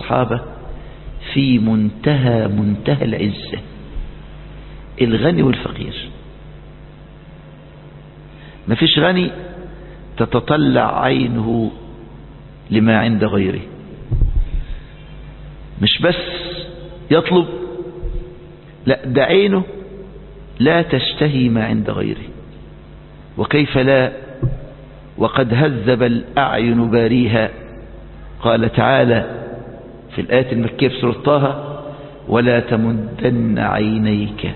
الصحابة في منتهى منتهى العزة الغني والفقير ما فيش غني تتطلع عينه لما عند غيره مش بس يطلب لا ده عينه لا تشتهي ما عند غيره وكيف لا وقد هذب الأعين باريها قال تعالى في الآية المكية في سورة طه ولا تمدن عينيك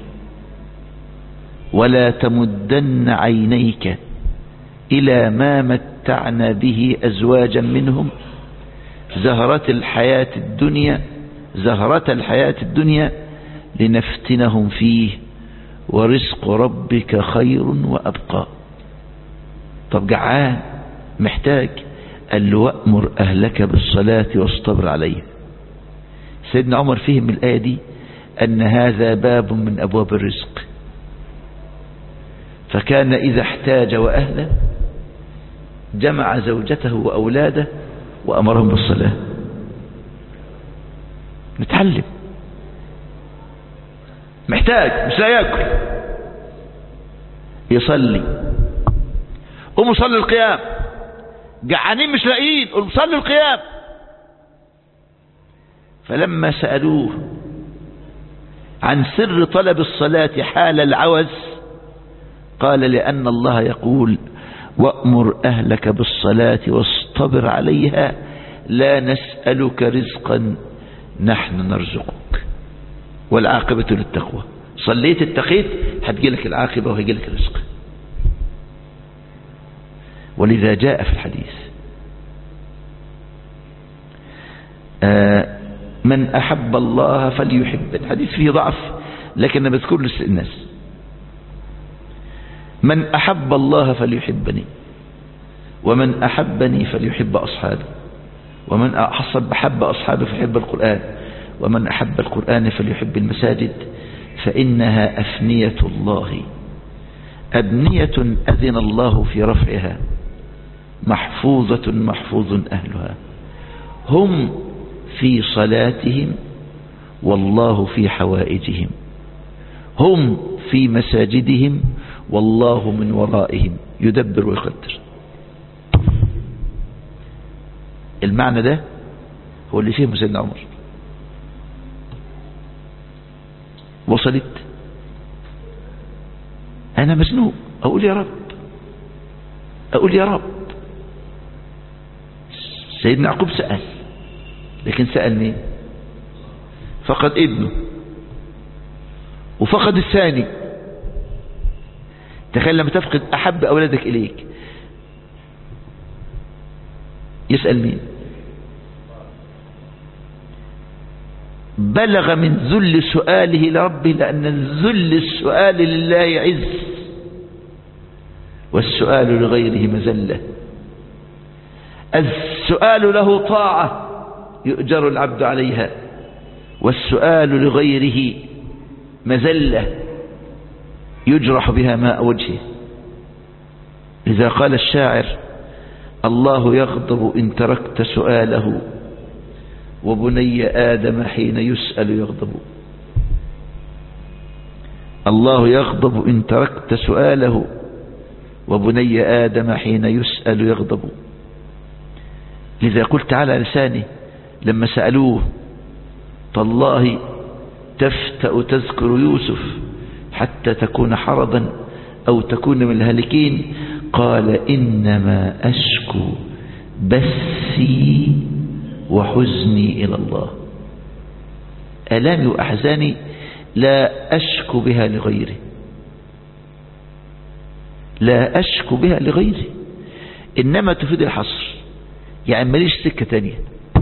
ولا تمدن عينيك إلى ما متعنا به أزواجا منهم زهرة الحياة الدنيا زهرة الحياة الدنيا لنفتنهم فيه ورزق ربك خير وأبقى طب جعان محتاج قال له وأمر أهلك بالصلاة واصطبر عليه سيدنا عمر فهم من الآية دي أن هذا باب من أبواب الرزق فكان إذا احتاج وأهله جمع زوجته وأولاده وأمرهم بالصلاة نتعلم محتاج مش لا يأكل يصلي قوموا صلوا القيام جعانين مش لاقيين قوموا صلوا القيام فلما سألوه عن سر طلب الصلاة حال العوز قال لأن الله يقول وأمر أهلك بالصلاة واصطبر عليها لا نسألك رزقا نحن نرزقك والعاقبة للتقوى صليت اتقيت هتجيلك العاقبة وهيجيلك الرزق ولذا جاء في الحديث آه من أحب الله فليحب الحديث فيه ضعف لكن أنا بذكر للناس من أحب الله فليحبني ومن أحبني فليحب أصحابي ومن أحب أحب أصحابي فيحب القرآن ومن أحب القرآن فليحب المساجد فإنها أفنية الله أبنية أذن الله في رفعها محفوظة محفوظ أهلها هم في صلاتهم والله في حوائجهم هم في مساجدهم والله من ورائهم يدبر ويقدر المعنى ده هو اللي فيه سيدنا عمر وصلت انا مزنوق اقول يا رب اقول يا رب سيدنا يعقوب سأل لكن سأل مين فقد ابنه وفقد الثاني تخيل لما تفقد أحب أولادك إليك يسأل مين بلغ من ذل سؤاله لربه لأن ذل السؤال لله عز والسؤال لغيره مزلة السؤال له طاعة يؤجر العبد عليها والسؤال لغيره مزلة يجرح بها ماء وجهه إذا قال الشاعر الله يغضب إن تركت سؤاله وبني آدم حين يسأل يغضب الله يغضب إن تركت سؤاله وبني آدم حين يسأل يغضب لذا قلت على لسانه لما سألوه تالله تفتأ تذكر يوسف حتى تكون حرضا أو تكون من الهالكين قال إنما أشكو بثي وحزني إلى الله ألامي وأحزاني لا أشكو بها لغيري لا أشكو بها لغيري إنما تفيد الحصر يعني ماليش سكة تانية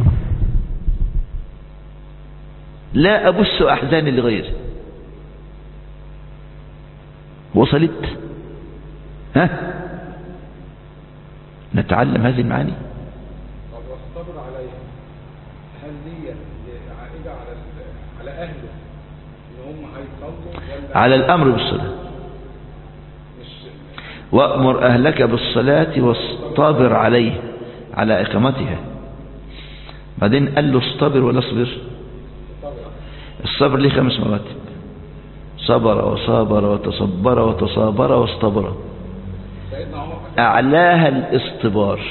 لا أبث أحزاني لغيري وصلت ها نتعلم هذه المعاني طب والصبر عليها هل دي عائدة على ال- على أهله إن هم هيصلوا ولا على الأمر بالصلاة مش وأمر أهلك بالصلاة واصطبر عليه على إقامتها بعدين قال له اصطبر ولا اصبر الصبر ليه خمس مراتب صبر وصابر وتصبر وتصابر واصطبر سيدنا عمر أعلاها الاصطبار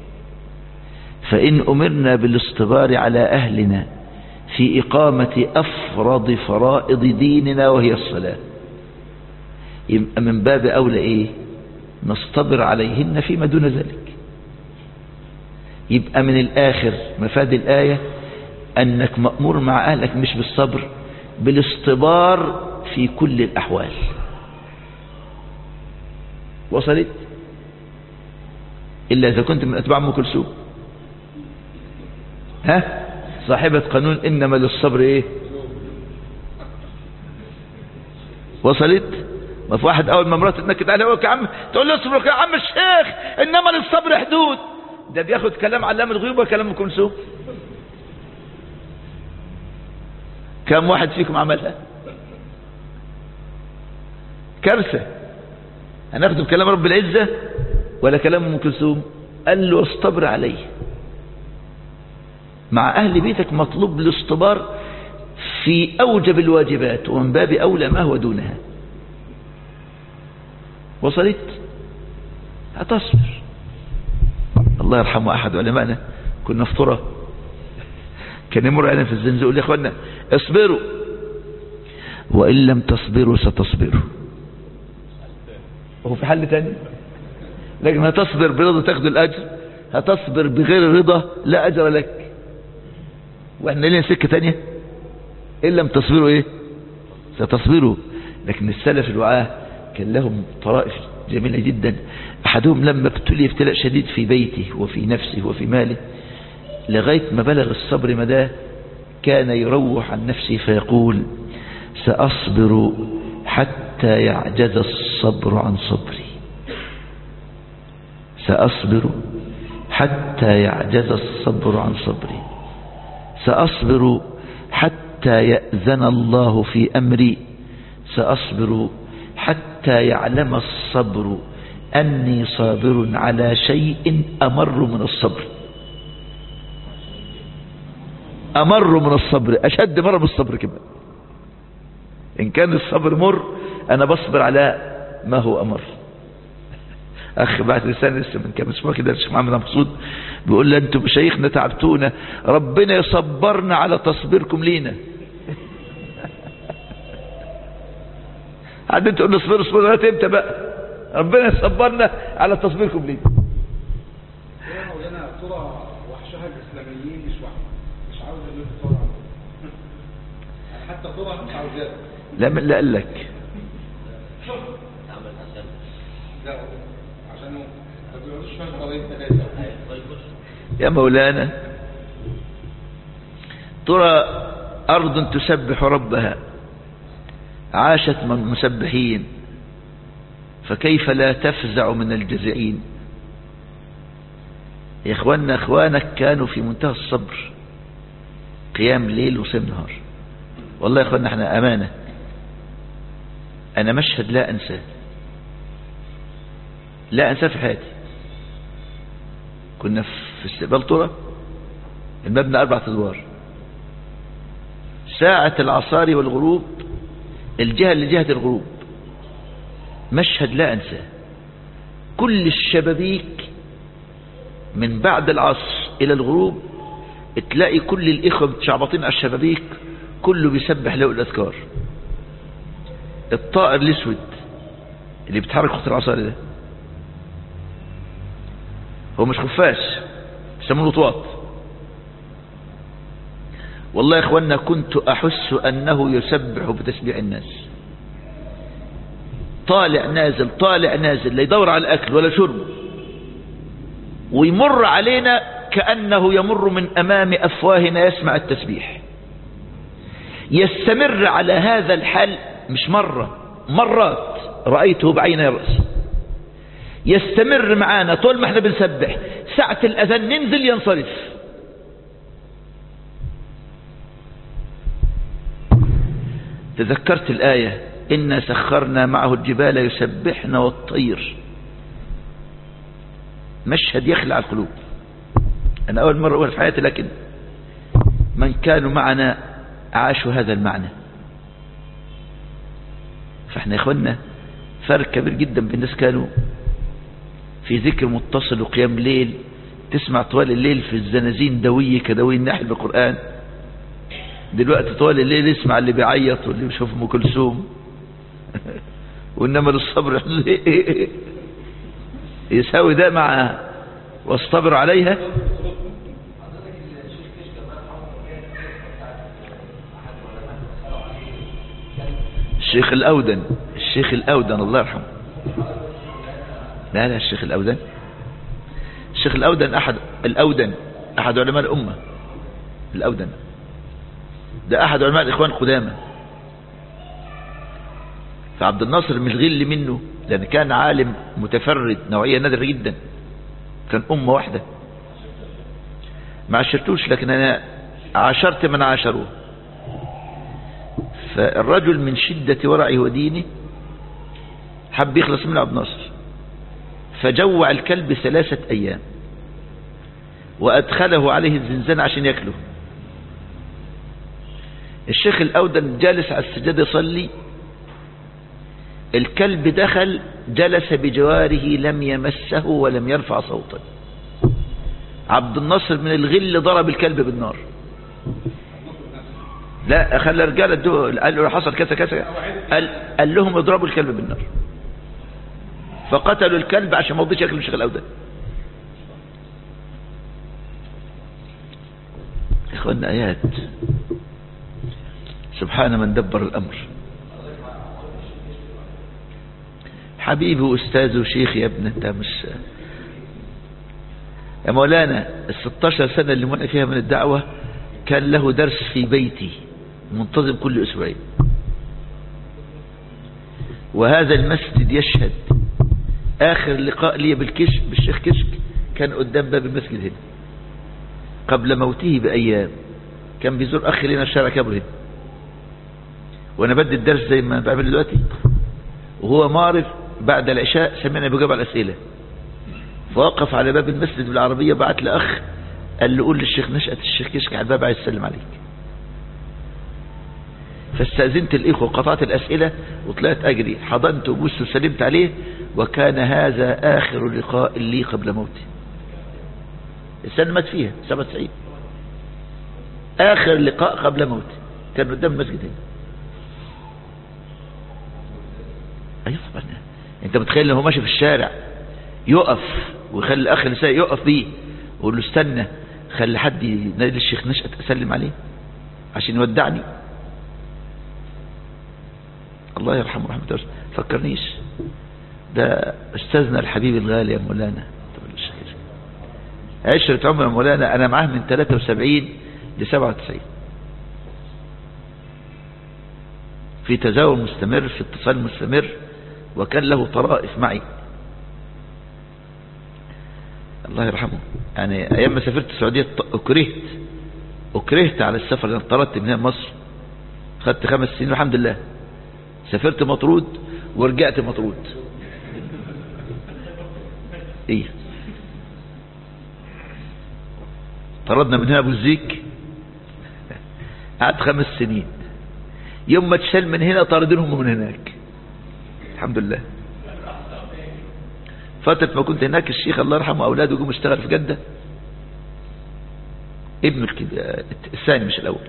فإن أمرنا بالاصطبار على أهلنا في إقامة أفرض فرائض ديننا وهي الصلاة يبقى من باب أولى إيه نصطبر عليهن فيما دون ذلك يبقى من الآخر مفاد الآية أنك مأمور مع أهلك مش بالصبر بالاصطبار في كل الأحوال وصلت إلا إذا كنت من أتباع أم كلثوم ها صاحبة قانون إنما للصبر إيه وصلت ما في واحد أول ما مراته تنكد عليه يقول يا عم تقول له اصبر يا عم الشيخ إنما للصبر حدود ده بياخد كلام علام الغيوب وكلام أم كلثوم كم واحد فيكم عملها كارثة هناخده بكلام رب العزة ولا كلام ام كلثوم قال له اصطبر عليه مع أهل بيتك مطلوب الاصطبار في أوجب الواجبات ومن باب أولى ما هو دونها وصلت هتصبر الله يرحمه أحد علمائنا كنا في طرة كان يمر علينا في الزنزق يقول يا اخوانا اصبروا وإن لم تصبروا ستصبروا وهو في حل تاني لكن هتصبر برضا تاخد الأجر هتصبر بغير رضا لا أجر لك واحنا لنا سكة تانية إن لم تصبروا إيه ستصبروا لكن السلف الوعاه كان لهم طرائف جميلة جدا أحدهم لما ابتلي ابتلاء شديد في بيته وفي نفسه وفي ماله لغاية ما بلغ الصبر مداه كان يروح عن نفسه فيقول سأصبر حتى يعجز الصبر عن صبري سأصبر حتى يعجز الصبر عن صبري سأصبر حتى يأذن الله في أمري سأصبر حتى يعلم الصبر أني صابر على شيء أمر من الصبر أمر من الصبر أشد مرة من الصبر كمان إن كان الصبر مر أنا بصبر على ما هو أمر أخ بعد لسان لسه من كام اسبوع كده الشيخ محمد مقصود بيقول لي أنتم مشايخنا تعبتونا ربنا يصبرنا على تصبيركم لينا قاعدين تقول اصبروا اصبروا لغايه امتى بقى ربنا يصبرنا على تصبيركم لينا يا مولانا ترى وحشها الاسلاميين مش وحش مش عاوز اللي ترى يعني حتى ترى مش عاوزاه لا من اللي قال لك لا عشان ما بيقعدوش فيها قضيه ثلاثه يا مولانا ترى أرض تسبح ربها عاشت من مسبحين فكيف لا تفزع من الجزعين يا اخواننا اخوانك كانوا في منتهى الصبر قيام ليل وصيام نهار والله يا اخواننا احنا امانه انا مشهد لا انساه لا انساه في حياتي كنا في استقبال طرة المبنى اربعة ادوار ساعة العصار والغروب الجهة لجهة الغروب مشهد لا انساه كل الشبابيك من بعد العصر الى الغروب تلاقي كل الاخوة متشعبطين على الشبابيك كله بيسبح له الاذكار الطائر الاسود اللي بيتحرك وقت العصار ده هو مش خفاش يسمونه طواط والله يا اخوانا كنت احس انه يسبح بتسبيح الناس طالع نازل طالع نازل لا يدور على الاكل ولا شرب ويمر علينا كأنه يمر من امام افواهنا يسمع التسبيح يستمر على هذا الحال مش مرة مرات رأيته بعين رأسي يستمر معانا طول ما احنا بنسبح ساعة الأذان ننزل ينصرف تذكرت الآية إنا سخرنا معه الجبال يسبحن والطير مشهد يخلع القلوب أنا أول مرة أقول في حياتي لكن من كانوا معنا عاشوا هذا المعنى فاحنا يا اخوانا فرق كبير جدا بين الناس كانوا في ذكر متصل وقيام ليل تسمع طوال الليل في الزنازين دوية كدوي النحل بالقرآن دلوقتي طوال الليل يسمع اللي بيعيط واللي بيشوف ام كلثوم وانما للصبر يساوي ده مع واصطبر عليها الشيخ الأودن الشيخ الأودن الله يرحمه لا لا الشيخ الأودن الشيخ الأودن أحد الأودن أحد علماء الأمة الأودن ده أحد علماء الإخوان القدامى فعبد الناصر من الغل منه لأن كان عالم متفرد نوعية نادرة جدا كان أمة واحدة ما عشرتوش لكن أنا عاشرت من عاشروه فالرجل من شدة ورعه ودينه حب يخلص من عبد الناصر فجوع الكلب ثلاثة أيام وأدخله عليه الزنزان عشان يأكله الشيخ الأودن جالس على السجاد يصلي الكلب دخل جلس بجواره لم يمسه ولم يرفع صوتا عبد الناصر من الغل ضرب الكلب بالنار لا خلى الرجاله ادوه قال له حصل كذا كذا قال, قال لهم اضربوا الكلب بالنار فقتلوا الكلب عشان ما رضيش ياكل الشيخ الاودان اخوانا ايات سبحان من دبر الامر حبيبي واستاذ وشيخ يا ابن انت مش يا مولانا ال 16 سنة اللي منع فيها من الدعوة كان له درس في بيتي منتظم كل أسبوعين وهذا المسجد يشهد آخر لقاء لي بالكشك بالشيخ كشك كان قدام باب المسجد هنا قبل موته بأيام كان بيزور أخي لنا الشارع كابر هنا وأنا بدي الدرس زي ما بعمل دلوقتي وهو معرف بعد العشاء سمعنا بجاب على الأسئلة فوقف على باب المسجد بالعربية بعت لأخ قال له قول للشيخ نشأة الشيخ كشك على الباب عايز يسلم عليك فاستأذنت الإخوة وقطعت الأسئلة وطلعت أجري حضنت وبوست وسلمت عليه وكان هذا آخر لقاء لي قبل موتي السنة مات فيها 97 آخر لقاء قبل موتي كان قدام المسجد هنا أيوة طبعا أنت متخيل لو هو ماشي في الشارع يقف ويخلي الأخ النساء يقف بيه ويقول له استنى خلي حد ينادي الشيخ نشأت أسلم عليه عشان يودعني الله يرحمه رحمة الله فكرنيش ده استاذنا الحبيب الغالي يا مولانا عشرة عمر يا مولانا انا معاه من 73 ل 97 في تزاور مستمر في اتصال مستمر وكان له طرائف معي الله يرحمه يعني ايام ما سافرت السعودية اكرهت اكرهت على السفر لان طردت من هنا مصر خدت خمس سنين والحمد لله سافرت مطرود ورجعت مطرود ايه طردنا من هنا ابو الزيك قعدت خمس سنين يوم ما تشال من هنا طاردينهم من هناك الحمد لله فترة ما كنت هناك الشيخ الله يرحمه اولاده جم اشتغل في جدة ابنه الثاني مش الاول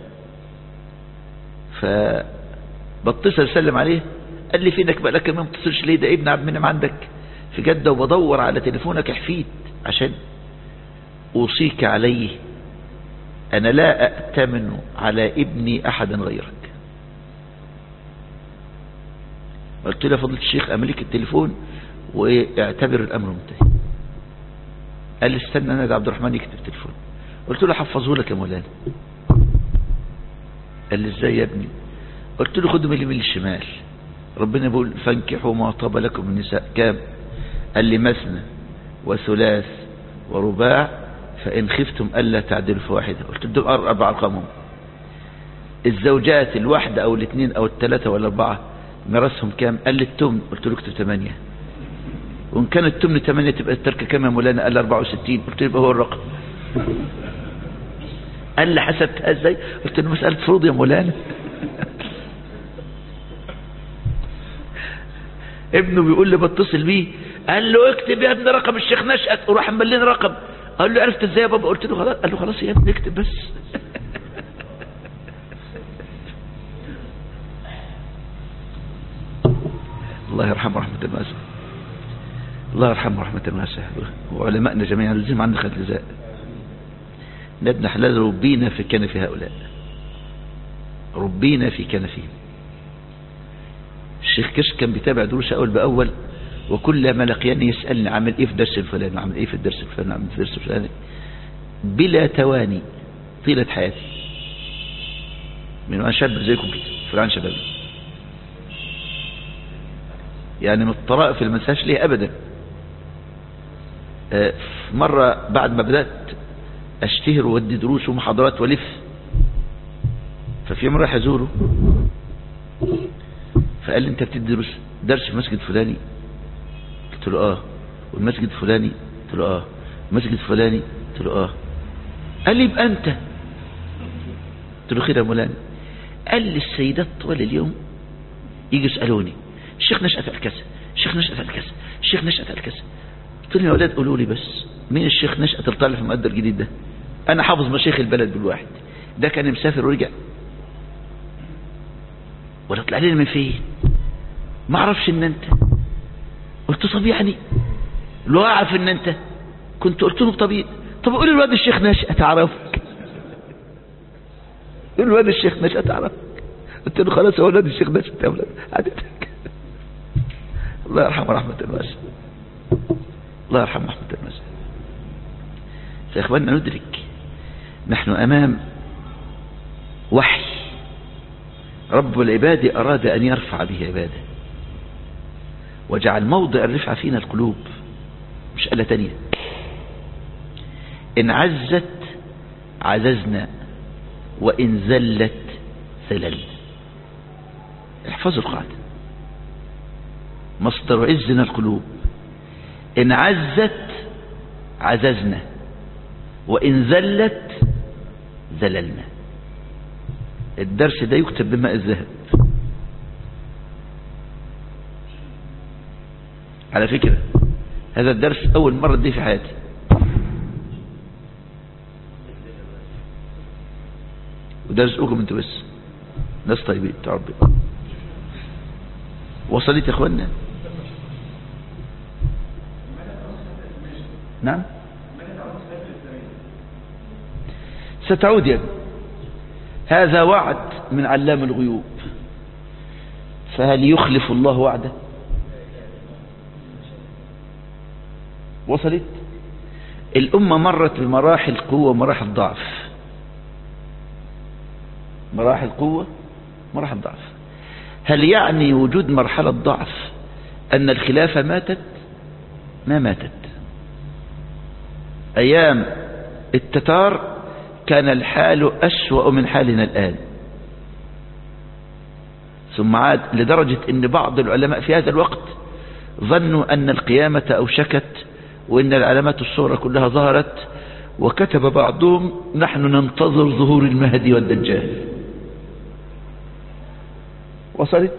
ف بتصل سلم عليه قال لي فينك بقى لك ما بتصلش ليه ده ابن عبد المنعم عندك في جدة وبدور على تليفونك يا حفيد عشان أوصيك عليه أنا لا أأتمن على ابني أحدا غيرك قلت له فضلت الشيخ أملك التليفون واعتبر الأمر منتهي قال لي استنى أنا ده عبد الرحمن يكتب التليفون قلت له حفظه لك يا مولانا قال لي ازاي يا ابني قلت له خدوا من اليمين للشمال ربنا بيقول فانكحوا ما طاب لكم من النساء كام قال لي مثنى وثلاث ورباع فإن خفتم ألا تعدلوا فواحدة قلت له أربع أرقامهم الزوجات الواحدة أو الاثنين أو الثلاثة ولا أربعة مرسهم كام قال لي التمن قلت له اكتب ثمانية وإن كان التمن ثمانية تبقى التركة كام يا مولانا قال لي 64 قلت له يبقى هو الرقم قال لي حسبتها ازاي قلت له مسألة فروض يا مولانا ابنه بيقول لي بتصل بيه قال له اكتب يا ابني رقم الشيخ نشأت وراح ملين رقم قال له عرفت ازاي يا بابا قلت له خلاص قال له خلاص يا ابني اكتب بس الله يرحمه رحمة واسعة الله يرحمه رحمة واسعة وعلماءنا جميعا لازم عندنا خلزاء ابن حلال ربينا في كنف هؤلاء ربينا في كنفهم الشيخ كش كان بيتابع دروس أول بأول وكلما لقياني يسألني عمل إيه في درس الفلاني وعمل إيه في الدرس الفلاني وعمل إيه في الدرس الفلاني بلا تواني طيلة حياتي من وأنا شاب زيكم كده فرعان شباب يعني من الطرائف اللي ما انساش ليه أبدا آه، مرة بعد ما بدأت أشتهر وودي دروس ومحاضرات ولف ففي يوم راح أزوره فقال لي أنت بتدي دروس درس في مسجد فلاني قلت له آه والمسجد الفلاني قلت له آه المسجد الفلاني قلت له آه قال لي يبقى أنت قلت له خير يا مولانا قال لي السيدات طوال اليوم يجي يسألوني الشيخ نشأت الكذا الشيخ نشأت الكذا الشيخ نشأت الكذا قلت لهم يا اولاد قولوا لي بس مين الشيخ نشأت اللي طالع في المقدر الجديد ده انا حافظ مشايخ البلد بالواحد ده كان مسافر ورجع ولا طلع لنا من فين ما اعرفش ان انت قلت طب يعني لو اعرف ان انت كنت قلت له طب طب قول الواد الشيخ نشأت اعرفك قول الواد الشيخ نشأت اعرفك قلت له خلاص هو الواد الشيخ نشأت يا اولاد عادتك الله يرحمه رحمة واسعة الله يرحمه رحمة واسعة يا اخواننا ندرك نحن امام وحي رب العباد اراد ان يرفع به عباده وجعل موضع الرفعة فينا القلوب مش آلة تانية إن عزت عززنا وإن زلت زلل احفظوا القاعدة مصدر عزنا القلوب إن عزت عززنا وإن زلت زللنا الدرس ده يكتب بماء الذهب على فكرة هذا الدرس أول مرة دي في حياتي ودرس أوكم انتوا بس ناس طيبين تعربي وصلت يا اخوانا نعم ستعود يا ابني هذا وعد من علام الغيوب فهل يخلف الله وعده وصلت الأمة مرت بمراحل قوة ومراحل ضعف مراحل قوة مراحل ضعف هل يعني وجود مرحلة ضعف أن الخلافة ماتت ما ماتت أيام التتار كان الحال أسوأ من حالنا الآن ثم عاد لدرجة أن بعض العلماء في هذا الوقت ظنوا أن القيامة أوشكت وإن العلامات الصغرى كلها ظهرت وكتب بعضهم نحن ننتظر ظهور المهدي والدجال وصلت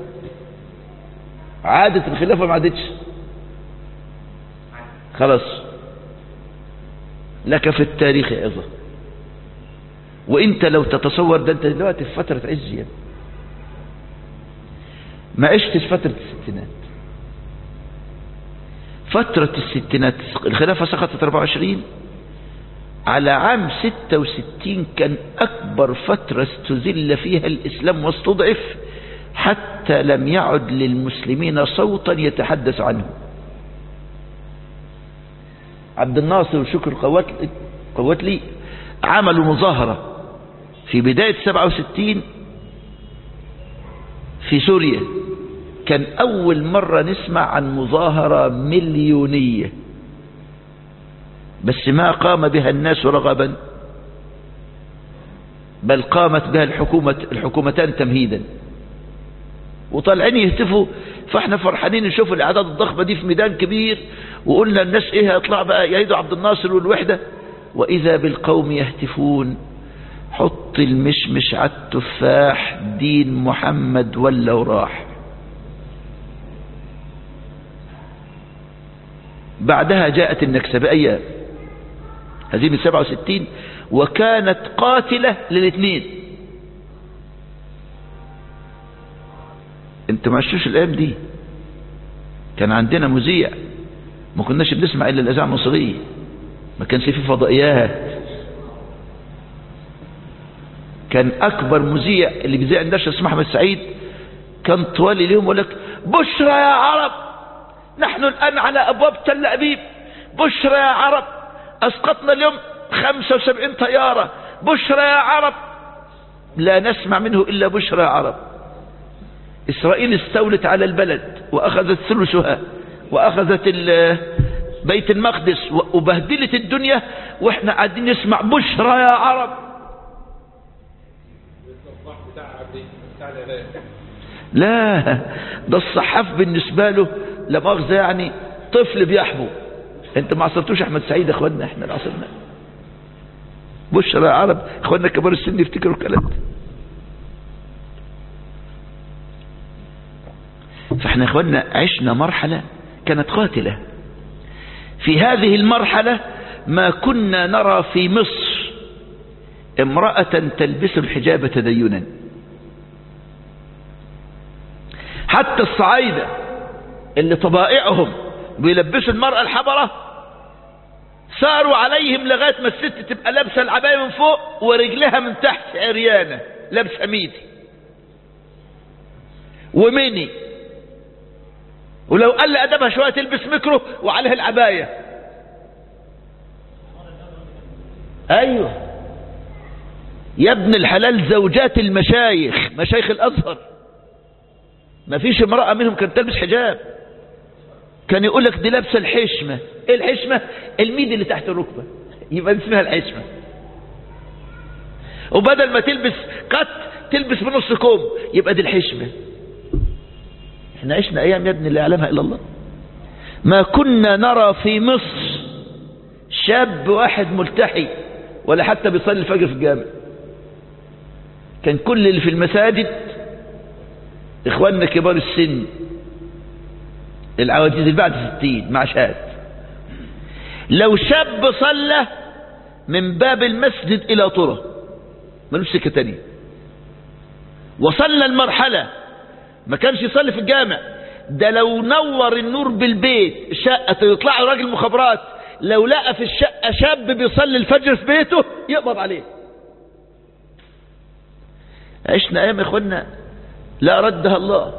عادت الخلافة ما عادتش خلاص لك في التاريخ عظة وانت لو تتصور ده انت دلوقتي في فترة عز يعني ما عشتش فترة الستينات فترة الستينات الخلافة سقطت 24 على عام 66 كان أكبر فترة استذل فيها الإسلام واستضعف حتى لم يعد للمسلمين صوتا يتحدث عنه عبد الناصر وشكر قواتلي عملوا مظاهرة في بداية 67 في سوريا كان أول مرة نسمع عن مظاهرة مليونية بس ما قام بها الناس رغبا بل قامت بها الحكومة الحكومتان تمهيدا وطالعين يهتفوا فاحنا فرحانين نشوف الاعداد الضخمة دي في ميدان كبير وقلنا الناس ايه هيطلع بقى يعيدوا عبد الناصر والوحدة واذا بالقوم يهتفون حط المشمش على التفاح دين محمد ولا وراح بعدها جاءت النكسة بأيام هزيمة 67 وكانت قاتلة للاثنين انت ما عشتوش الايام دي كان عندنا مذيع ما كناش بنسمع الا الاذاعه المصريه ما كانش في فضائيات كان اكبر مذيع اللي بيذيع النشر اسمه احمد سعيد كان طوال اليوم يقول لك بشرى يا عرب نحن الان على ابواب تل ابيب بشرى يا عرب اسقطنا اليوم 75 طياره بشرى يا عرب لا نسمع منه الا بشرى يا عرب اسرائيل استولت على البلد واخذت ثلثها واخذت بيت المقدس وبهدلت الدنيا واحنا قاعدين نسمع بشرى يا عرب الصباح بتاع عبد بتاع العراق لا ده الصحاف بالنسبة له لا مؤاخذة يعني طفل بيحبو انت ما عصرتوش احمد سعيد يا اخوانا احنا اللي عصرنا بشرى يا عرب اخوانا كبار السن يفتكروا الكلام ده فاحنا يا اخوانا عشنا مرحلة كانت قاتلة في هذه المرحلة ما كنا نرى في مصر امرأة تلبس الحجاب تدينا حتى الصعايدة اللي طبائعهم بيلبسوا المرأة الحبرة ساروا عليهم لغاية ما الست تبقى لابسة العباية من فوق ورجلها من تحت عريانة لابسة ميدي وميني ولو قل أدبها شوية تلبس ميكرو وعليها العباية أيوه يا ابن الحلال زوجات المشايخ مشايخ الأزهر ما فيش امرأة منهم كانت تلبس حجاب كان يقول لك دي لابسه الحشمة ايه الحشمة الميد اللي تحت الركبة يبقى دي اسمها الحشمة وبدل ما تلبس قط تلبس بنص كوم يبقى دي الحشمة احنا عشنا ايام يا ابني لا يعلمها الا الله ما كنا نرى في مصر شاب واحد ملتحي ولا حتى بيصلي الفجر في الجامع كان كل اللي في المساجد اخواننا كبار السن العواجيز اللي بعد ستين مع شهاد لو شاب صلى من باب المسجد الى طرة ملوش سكة تانية وصلنا المرحلة ما كانش يصلي في الجامع ده لو نور النور بالبيت شقة يطلع له راجل مخابرات لو لقى في الشقة شاب بيصلي الفجر في بيته يقبض عليه عشنا ايام يا اخوانا لا ردها الله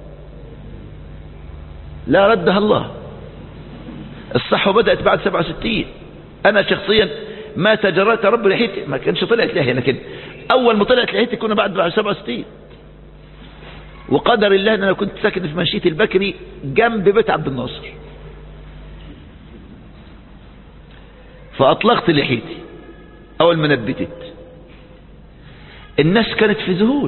لا ردها الله الصحوة بدأت بعد 67 أنا شخصيا ما تجرأت رب لحيتي ما كانش طلعت لحية لكن أول ما طلعت لحيتي كنا بعد بعد 67 وقدر الله أن أنا كنت ساكن في منشية البكري جنب بيت عبد الناصر فأطلقت لحيتي أول ما نبتت الناس كانت في ذهول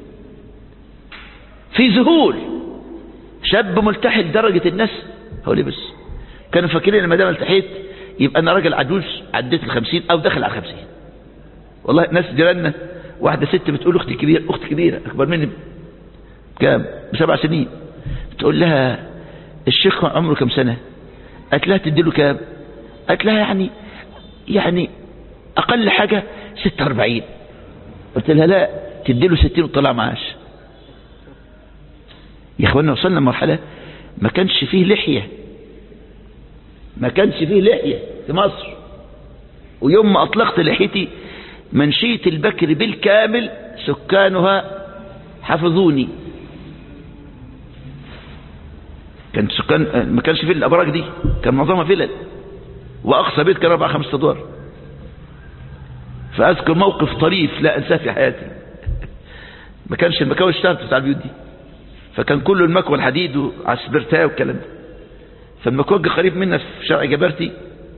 في ذهول شاب ملتحي لدرجة الناس هو لبس كانوا فاكرين ان ما دام التحيت يبقى انا راجل عجوز عديت الخمسين او داخل على الخمسين والله ناس جيراننا واحدة ست بتقول اختي كبيرة اخت كبيرة اكبر مني كام بسبع سنين بتقول لها الشيخ عمره كم سنة قالت لها تديله كام قالت لها يعني يعني اقل حاجة ستة واربعين قلت لها لا تديله ستين وطلع معاش يا اخوانا وصلنا مرحلة ما كانش فيه لحية ما كانش فيه لحية في مصر ويوم ما اطلقت لحيتي منشية البكر بالكامل سكانها حفظوني كان سكان ما كانش فيه الابراج دي كان معظمها فلل واقصى بيت كان اربع خمس ادوار فاذكر موقف طريف لا انساه في حياتي ما كانش المكاوي اشتهرت بتاع البيوت دي فكان كله المكوى الحديد وعسبرتاه والكلام ده فالمكوى قريب منا في شارع جبرتي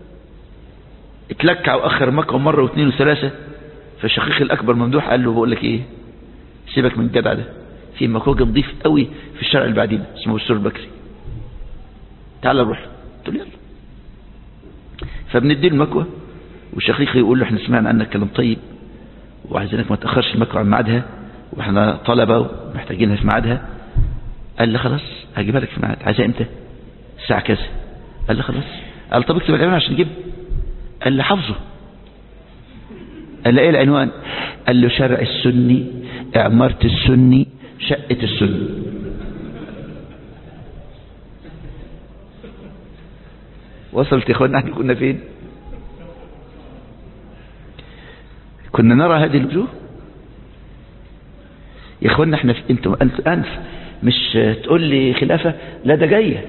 اتلكع واخر مكوى مره واثنين وثلاثه فالشقيق الاكبر ممدوح قال له بقول لك ايه سيبك من الجدع ده في مكوى نظيف قوي في الشارع اللي بعدين اسمه السور البكري تعال نروح قلت له يلا فبندي المكوى وشقيقي يقول له احنا سمعنا عنك كلام طيب وعايزينك ما تأخرش المكة عن ميعادها واحنا طلبة ومحتاجينها في ميعادها قال لي خلاص هجيبها لك في ميعاد عايزها امتى الساعة كذا قال لي خلاص قال طب اكتب العنوان عشان نجيب قال لي حافظه قال لي ايه العنوان قال له شرع السني اعمارة السني شقة السني وصلت يا اخوانا احنا كنا فين كنا نرى هذه الوجوه يا اخوانا احنا في انتم انت انف مش تقول لي خلافة لا ده جاية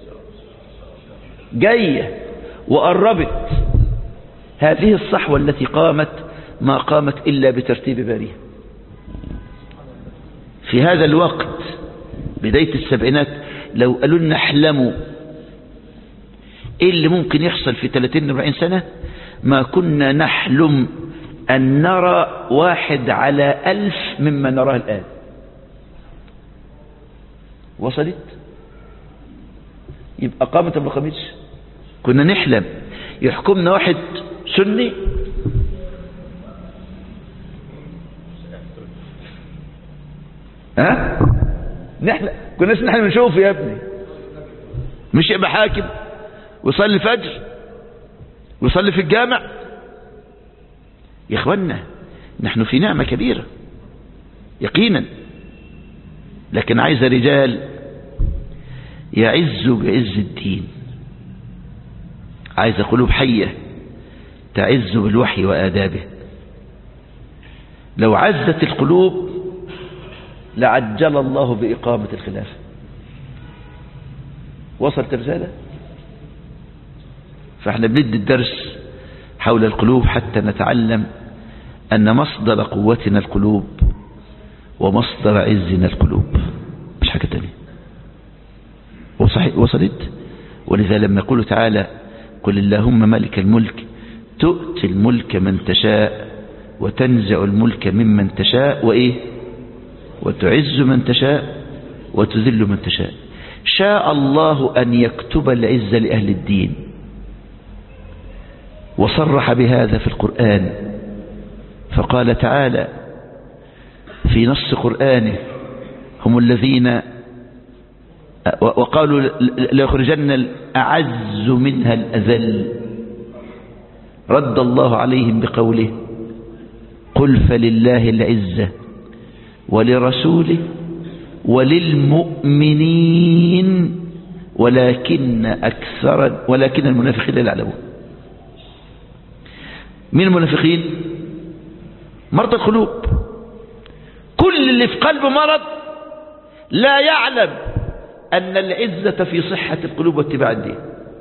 جاية وقربت هذه الصحوة التي قامت ما قامت إلا بترتيب باريها في هذا الوقت بداية السبعينات لو قالوا لنا احلموا ايه اللي ممكن يحصل في 30 40 سنة ما كنا نحلم أن نرى واحد على ألف مما نراه الآن وصلت يبقى قامت ولا قامتش كنا نحلم يحكمنا واحد سني ها نحلم كنا نحلم نشوفه يا ابني مش يبقى حاكم ويصلي الفجر ويصلي في الجامع يا اخوانا نحن في نعمة كبيرة يقينا لكن عايز رجال يعزوا بعز الدين عايز قلوب حية تعز بالوحي وآدابه لو عزت القلوب لعجل الله بإقامة الخلافة وصلت الرسالة فاحنا بندي الدرس حول القلوب حتى نتعلم أن مصدر قوتنا القلوب ومصدر عزنا القلوب مش حاجة تانية وصحيح وصلت ولذا لما يقول تعالى قل اللهم ملك الملك تؤتي الملك من تشاء وتنزع الملك ممن تشاء وإيه وتعز من تشاء وتذل من تشاء شاء الله أن يكتب العز لأهل الدين وصرح بهذا في القرآن فقال تعالى في نص قرآنه هم الذين وقالوا ليخرجن الأعز منها الأذل رد الله عليهم بقوله قل فلله العزة ولرسوله وللمؤمنين ولكن أكثر ولكن المنافقين لا يعلمون من المنافقين مرضى القلوب كل اللي في قلبه مرض لا يعلم أن العزة في صحة القلوب واتباع الدين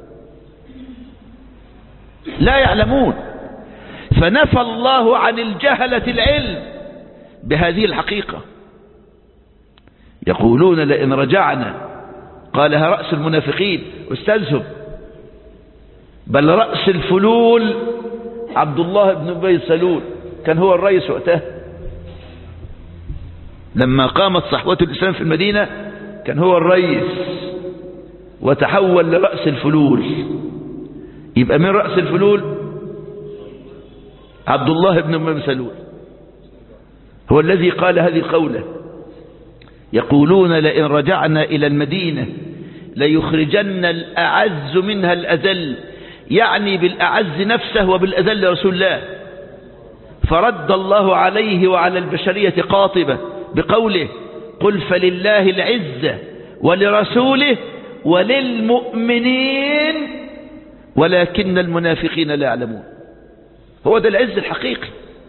لا يعلمون فنفى الله عن الجهلة العلم بهذه الحقيقة يقولون لئن رجعنا قالها رأس المنافقين استاذهم بل رأس الفلول عبد الله بن أبي سلول كان هو الرئيس وقتها لما قامت صحوة الإسلام في المدينة كان هو الرئيس وتحول لرأس الفلول يبقى من رأس الفلول عبد الله بن أبي سلول هو الذي قال هذه القولة يقولون لئن رجعنا إلى المدينة ليخرجن الأعز منها الأذل يعني بالأعز نفسه وبالأذل رسول الله فرد الله عليه وعلى البشرية قاطبة بقوله قل فلله العزة ولرسوله وللمؤمنين ولكن المنافقين لا يعلمون هو ده العز الحقيقي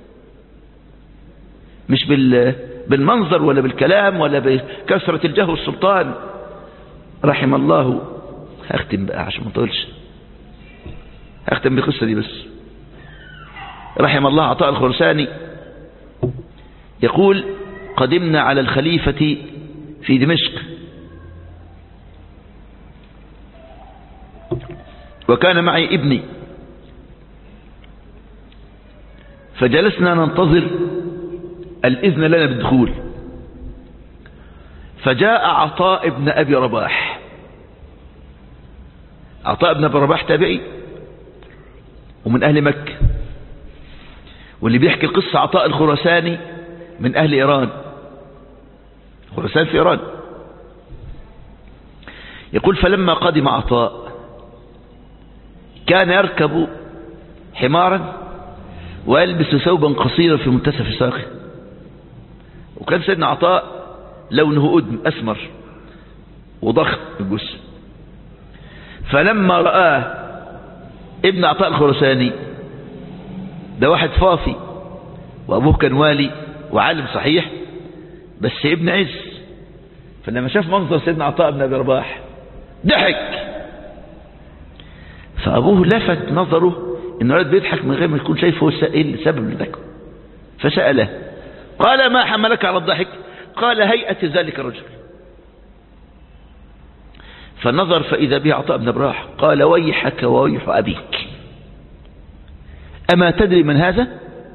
مش بال بالمنظر ولا بالكلام ولا بكثرة الجاه والسلطان رحم الله هختم بقى عشان ما اطولش هختم بالقصة دي بس رحم الله عطاء الخرساني يقول قدمنا على الخليفة في دمشق وكان معي ابني فجلسنا ننتظر الإذن لنا بالدخول فجاء عطاء ابن أبي رباح عطاء ابن أبي رباح تابعي ومن أهل مكة واللي بيحكي القصة عطاء الخرساني من أهل إيران خرسان في إيران يقول فلما قدم عطاء كان يركب حمارا ويلبس ثوبا قصيرا في منتصف ساقه وكان سيدنا عطاء لونه أدم أسمر وضخم الجسم فلما رآه ابن عطاء الخرساني ده واحد فافي وأبوه كان والي وعالم صحيح بس ابن عز فلما شاف منظر سيدنا عطاء بن أبي رباح ضحك فأبوه لفت نظره إن الولد بيضحك من غير ما يكون شايف هو ايه السبب لذلك فسأله قال ما حملك على الضحك قال هيئة ذلك الرجل فنظر فإذا به عطاء بن براح قال ويحك وويح أبيك أما تدري من هذا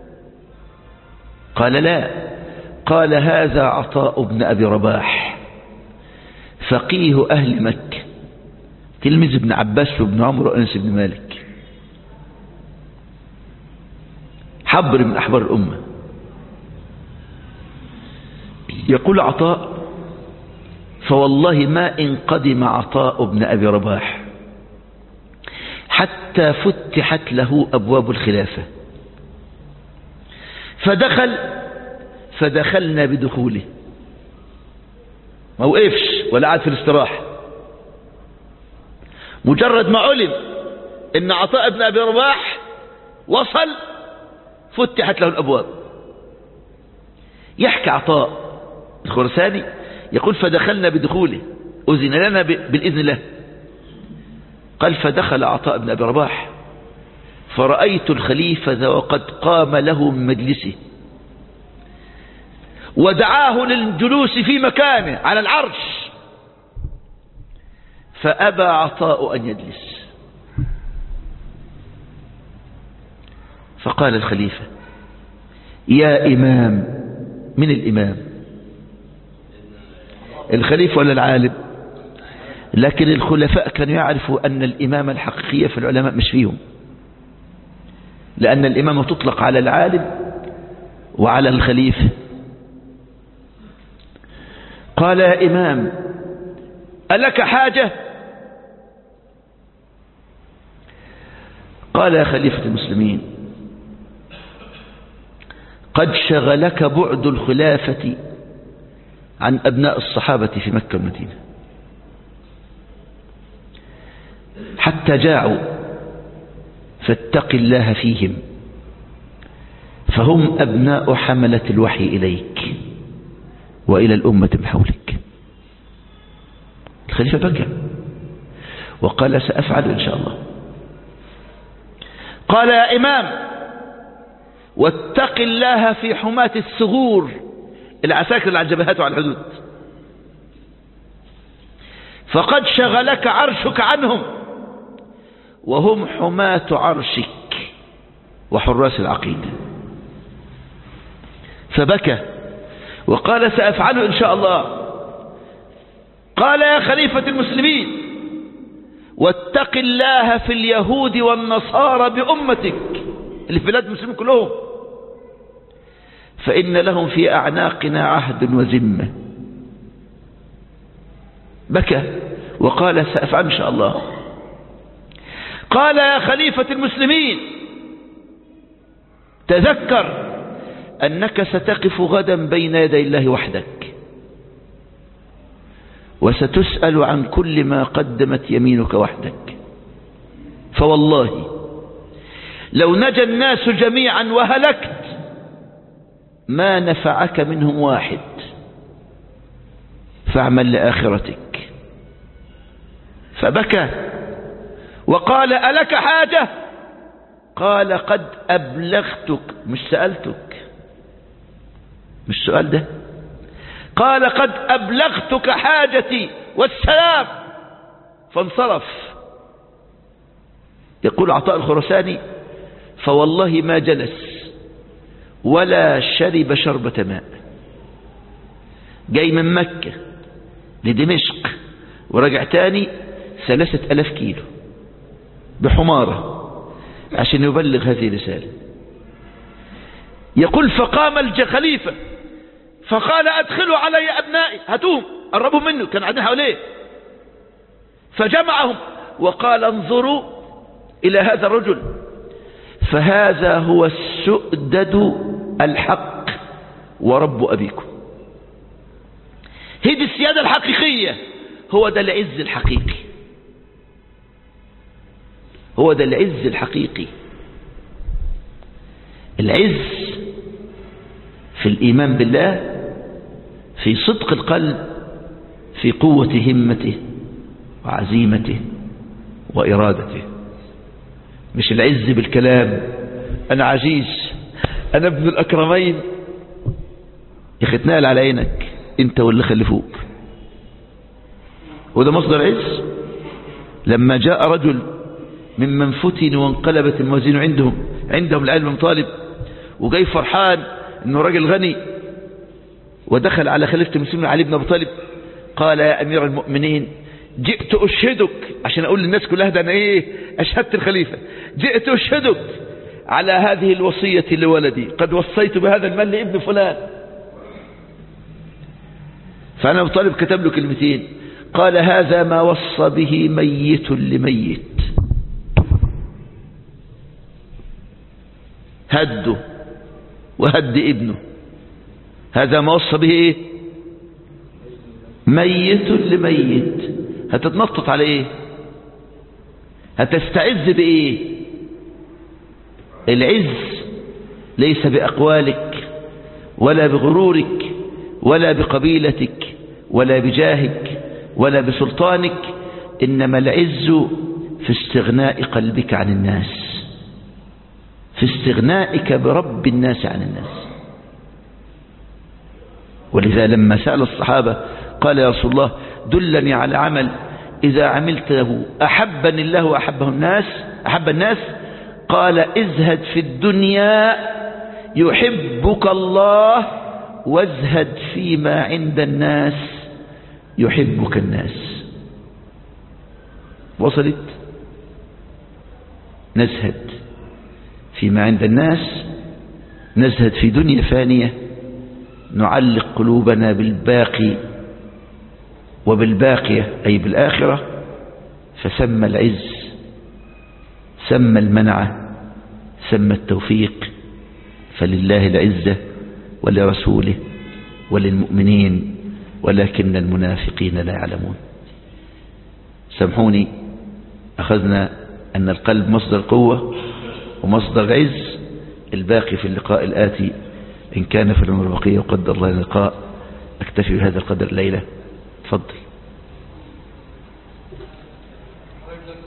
قال لا قال هذا عطاء بن أبي رباح فقيه أهل مكة تلميذ ابن عباس وابن عمرو وأنس بن مالك حبر من أحبار الأمة يقول عطاء فوالله ما إن قدم عطاء بن أبي رباح حتى فتحت له أبواب الخلافة فدخل فدخلنا بدخوله ما وقفش ولا قعد في الاستراحة مجرد ما علم ان عطاء بن أبي رباح وصل فتحت له الأبواب يحكي عطاء الخرساني يقول فدخلنا بدخوله أذن لنا بالإذن له قال فدخل عطاء بن أبي رباح فرأيت الخليفة وقد قام له من مجلسه ودعاه للجلوس في مكانه على العرش فأبى عطاء أن يجلس فقال الخليفة يا إمام من الإمام الخليفة ولا العالم لكن الخلفاء كانوا يعرفوا أن الإمامة الحقيقية في العلماء مش فيهم لأن الإمامة تطلق على العالم وعلى الخليفة قال يا إمام ألك حاجة قال يا خليفة المسلمين قد شغلك بعد الخلافة عن أبناء الصحابة في مكة والمدينة حتى جاعوا فاتق الله فيهم فهم أبناء حملة الوحي إليك وإلى الأمة من حولك الخليفة بكى وقال سأفعل إن شاء الله قال يا إمام واتق الله في حماة الثغور العساكر اللي على الجبهات وعلى الحدود فقد شغلك عرشك عنهم وهم حماة عرشك وحراس العقيدة فبكى وقال سأفعله إن شاء الله قال يا خليفة المسلمين واتق الله في اليهود والنصارى بأمتك اللي في بلاد المسلمين كلهم فإن لهم في أعناقنا عهد وذمة بكى وقال سأفعل إن شاء الله قال يا خليفة المسلمين تذكر أنك ستقف غدا بين يدي الله وحدك وستسأل عن كل ما قدمت يمينك وحدك فوالله لو نجى الناس جميعا وهلكت ما نفعك منهم واحد فاعمل لآخرتك فبكى وقال ألك حاجة قال قد أبلغتك مش سألتك مش سؤال ده قال قد أبلغتك حاجتي والسلام فانصرف يقول عطاء الخرساني فوالله ما جلس ولا شرب شربة ماء جاي من مكة لدمشق ورجع تاني ثلاثة ألاف كيلو بحمارة عشان يبلغ هذه الرسالة يقول فقام الخليفة فقال أدخلوا علي أبنائي هاتوهم قربوا منه كان قاعدين حواليه فجمعهم وقال انظروا إلى هذا الرجل فهذا هو السؤدد الحق ورب أبيكم هي دي السيادة الحقيقية هو ده العز الحقيقي هو ده العز الحقيقي العز في الإيمان بالله في صدق القلب في قوة همته وعزيمته وإرادته مش العز بالكلام أنا عزيز أنا ابن الأكرمين يا أخي تنال على عينك أنت واللي خلفوك وده مصدر عز لما جاء رجل ممن فتن وانقلبت الموازين عندهم عندهم العلم طالب وجاي فرحان انه راجل غني ودخل على خليفة المسلمين علي بن ابي طالب قال يا امير المؤمنين جئت اشهدك عشان اقول للناس كلها ده انا ايه اشهدت الخليفة جئت اشهدك على هذه الوصية لولدي قد وصيت بهذا المال لابن فلان فانا ابو طالب كتب له كلمتين قال هذا ما وصى به ميت لميت هده وهد ابنه هذا ما وصى به ايه ميت لميت هتتنطط على ايه هتستعز بايه العز ليس باقوالك ولا بغرورك ولا بقبيلتك ولا بجاهك ولا بسلطانك انما العز في استغناء قلبك عن الناس في استغنائك برب الناس عن الناس ولذا لما سأل الصحابة قال يا رسول الله دلني على عمل إذا عملته أحبني الله وأحبه الناس أحب الناس قال ازهد في الدنيا يحبك الله وازهد فيما عند الناس يحبك الناس وصلت نزهد فيما عند الناس نزهد في دنيا فانية نعلق قلوبنا بالباقي وبالباقية أي بالآخرة فسمى العز سمى المنعة سمى التوفيق فلله العزة ولرسوله وللمؤمنين ولكن المنافقين لا يعلمون سامحوني أخذنا أن القلب مصدر قوة ومصدر عز الباقي في اللقاء الآتي إن كان في العمر بقية وقدر الله اللقاء أكتفي بهذا القدر الليلة تفضل